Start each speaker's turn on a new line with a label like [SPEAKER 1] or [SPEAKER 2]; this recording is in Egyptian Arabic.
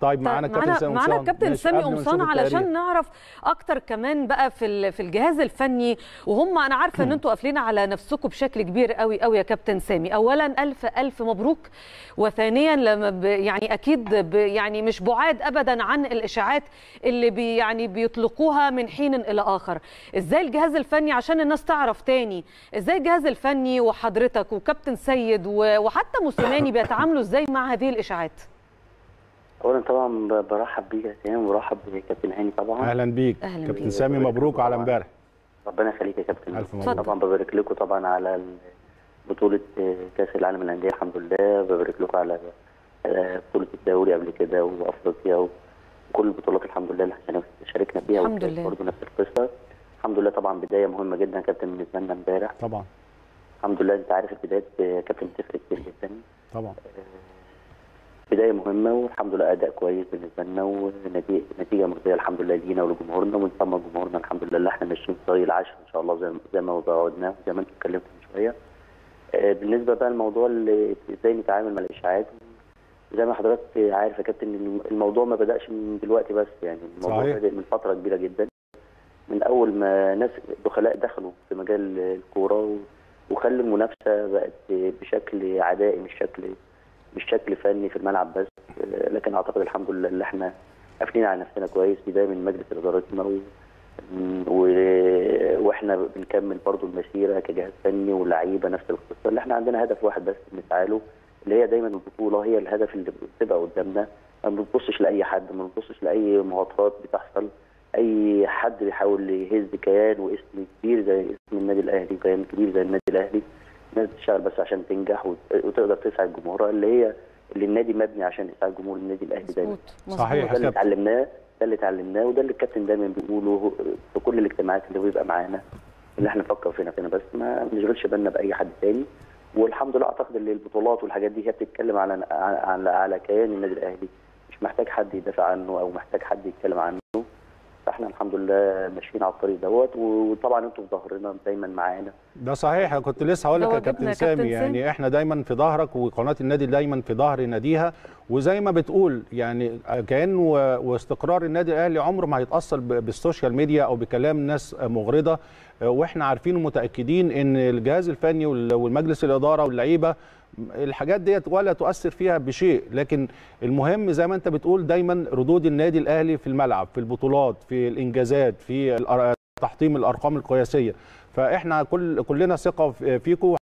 [SPEAKER 1] طيب معانا
[SPEAKER 2] طيب،
[SPEAKER 1] كابتن سامي
[SPEAKER 2] معانا
[SPEAKER 1] قمصان.
[SPEAKER 2] الكابتن
[SPEAKER 1] ماشي،
[SPEAKER 2] سامي
[SPEAKER 1] قبل ما
[SPEAKER 2] قمصان
[SPEAKER 1] نشوف
[SPEAKER 2] علشان
[SPEAKER 1] التقرير.
[SPEAKER 2] نعرف اكتر كمان بقى في ال- في الجهاز الفني وهم انا عارفه ان انتوا قافلين على نفسكم بشكل كبير قوي قوي يا كابتن سامي اولا الف الف مبروك وثانيا لما ب يعني اكيد ب يعني مش بعاد ابدا عن الاشاعات اللي بي يعني بيطلقوها من حين الى اخر ازاي الجهاز الفني عشان الناس تعرف تاني ازاي الجهاز الفني وحضرتك وكابتن سيد و- وحتى موسيماني بيتعاملوا ازاي مع هذه الاشاعات
[SPEAKER 3] اولا طبعا ب- برحب بيك يا سام وبرحب بكابتن هاني طبعا
[SPEAKER 1] اهلا بيك
[SPEAKER 2] أهلاً
[SPEAKER 1] كابتن
[SPEAKER 2] بيك.
[SPEAKER 1] سامي مبروك على امبارح
[SPEAKER 3] ربنا يخليك يا كابتن
[SPEAKER 1] ألف مبروك.
[SPEAKER 3] طبعا ببارك لكم طبعا على ال- بطولة آه، كأس العالم للأندية الحمد لله ببارك لكم على آه، بطولة الدوري قبل كده وأفريقيا وكل البطولات الحمد لله اللي احنا شاركنا فيها
[SPEAKER 2] الحمد
[SPEAKER 3] وكانت
[SPEAKER 2] لله.
[SPEAKER 3] برضه نفس القصة الحمد لله طبعا بداية مهمة جدا يا كابتن بالنسبة لنا امبارح
[SPEAKER 1] طبعا
[SPEAKER 3] الحمد لله أنت عارف البدايات آه، كابتن بتفرق كتير جدا
[SPEAKER 1] طبعا
[SPEAKER 3] بداية مهمة والحمد لله أداء كويس بالنسبة لنا ونتيجة مرضية الحمد لله لينا ولجمهورنا ونطمن جمهورنا الحمد لله اللي احنا ماشيين في طريق العشر إن شاء الله زي زي ما وعدنا زي ما أنتم اتكلمتوا من شوية. آه، بالنسبة بقى لموضوع اللي إزاي نتعامل مع الإشاعات زي ما حضرتك عارف يا كابتن الموضوع ما بدأش من دلوقتي بس يعني الموضوع
[SPEAKER 1] صحيح.
[SPEAKER 3] بدأ من فترة كبيرة جدا من أول ما ناس دخلاء دخلوا في مجال الكورة و- وخلوا المنافسة بقت بشكل عدائي مش شكل مش شكل فني في الملعب بس آه، لكن اعتقد الحمد لله اللي احنا قافلين على نفسنا كويس بدايه من مجلس ادارتنا و... و... واحنا بنكمل برضو المسيره كجهاز فني ولاعيبه نفس القصه اللي احنا عندنا هدف واحد بس بنسعى له اللي هي دايما البطوله هي الهدف اللي بتبقى قدامنا ما بنبصش لاي حد ما بنبصش لاي مهاترات بتحصل اي حد بيحاول يهز كيان واسم كبير زي اسم النادي الاهلي كيان كبير زي النادي الاهلي الناس بتشتغل بس عشان تنجح وت- وتقدر تسعد جمهورها اللي هي اللي النادي مبني عشان يسعد جمهور النادي الاهلي دايما
[SPEAKER 2] مظبوط مظبوط.
[SPEAKER 1] صحيح.
[SPEAKER 3] ده اللي
[SPEAKER 1] كابتن.
[SPEAKER 3] اتعلمناه ده اللي اتعلمناه وده اللي الكابتن دايما بيقوله في كل الاجتماعات اللي بيبقى معانا اللي احنا نفكر في نفسنا بس ما بنشغلش بالنا باي حد تاني والحمد لله اعتقد ان البطولات والحاجات دي هي بتتكلم على على على كيان النادي الاهلي مش محتاج حد يدافع عنه او محتاج حد يتكلم عنه فاحنا الحمد لله ماشيين على الطريق دوت وطبعا انتم في ظهرنا دايما معانا
[SPEAKER 1] ده صحيح أنا كنت لسه هقول لك
[SPEAKER 2] ده
[SPEAKER 1] يا
[SPEAKER 2] واجبنا
[SPEAKER 1] كابتن
[SPEAKER 2] يا
[SPEAKER 1] سامي
[SPEAKER 2] كابتن
[SPEAKER 1] يعني احنا دايما في ظهرك وقناه النادي دايما في ظهر ناديها وزي ما بتقول يعني كان و- واستقرار النادي الاهلي عمره ما هيتاثر ب- بالسوشيال ميديا او بكلام ناس مغرضه واحنا عارفين ومتاكدين ان الجهاز الفني وال- والمجلس الاداره واللعيبه الحاجات ديت ولا تؤثر فيها بشيء لكن المهم زي ما انت بتقول دايما ردود النادي الاهلي في الملعب في البطولات في الانجازات في الأر- تحطيم الارقام القياسيه فاحنا كل كلنا ثقه فيكم